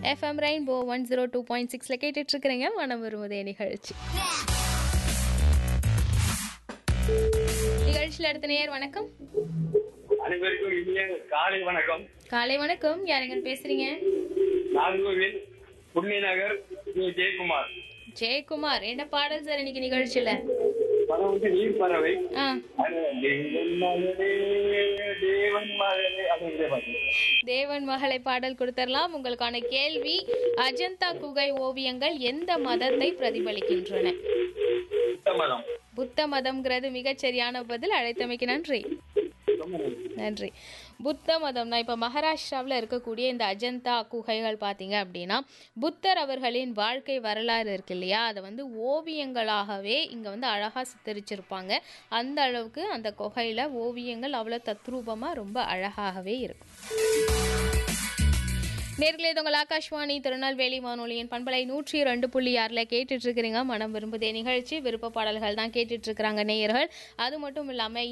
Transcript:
FM rainbow one zero two point சிக்ஸில் கேட்டுட்ருக்குறீங்க மனம் வருவதே நிகழ்ச்சி நிகழ்ச்சியில் அடுத்த நேர் வணக்கம் அனைவருக்கும் இனிய காலை வணக்கம் காலை வணக்கம் யாருங்க பேசுறீங்க நாகூரில் புண்ணிய நகர் ஜே- ஜெயக்குமார் ஜெயக்குமார் என்ன பாடல் சார் இன்னைக்கு நிகழ்ச்சியில் படம் வந்து நீர் பறவை ஆ அது தேவன் மகனே தேவன் மகனே அப்படிங்கிற பாட்டு தேவன் மகளை பாடல் கொடுத்தரலாம் உங்களுக்கான கேள்வி அஜந்தா குகை ஓவியங்கள் எந்த மதத்தை பிரதிபலிக்கின்றன சுத்த மதம் புத்த மதம்ங்கிறது மிகச்சரியான பதில் அழைத்தமைக்கு நன்றி ரொம்ப நன்றி. நன்றி புத்த மதம் தான் இப்போ மகாராஷ்டிராவில் இருக்கக்கூடிய இந்த அஜந்தா குகைகள் பார்த்தீங்க அப்படின்னா புத்தர் அவர்களின் வாழ்க்கை வரலாறு இருக்கு இல்லையா அதை வந்து ஓவியங்களாகவே இங்கே வந்து அழகாக சித்தரிச்சிருப்பாங்க அந்த அளவுக்கு அந்த குகையில் ஓவியங்கள் அவ்வளோ தத்ரூபமாக ரொம்ப அழகாகவே இருக்கும் நேர்களே இது உங்கள் ஆகாஷ்வாணி திருநெல்வேலி வானொலியின் பண்பலை நூற்றி ரெண்டு புள்ளி ஆறில் கேட்டுட்டு இருக்கிறீங்க மனம் விரும்புதே நிகழ்ச்சி விருப்ப பாடல்கள் தான் கேட்டுட்டு இருக்கிறாங்க நேயர்கள் அது மட்டும் இல்லாமல்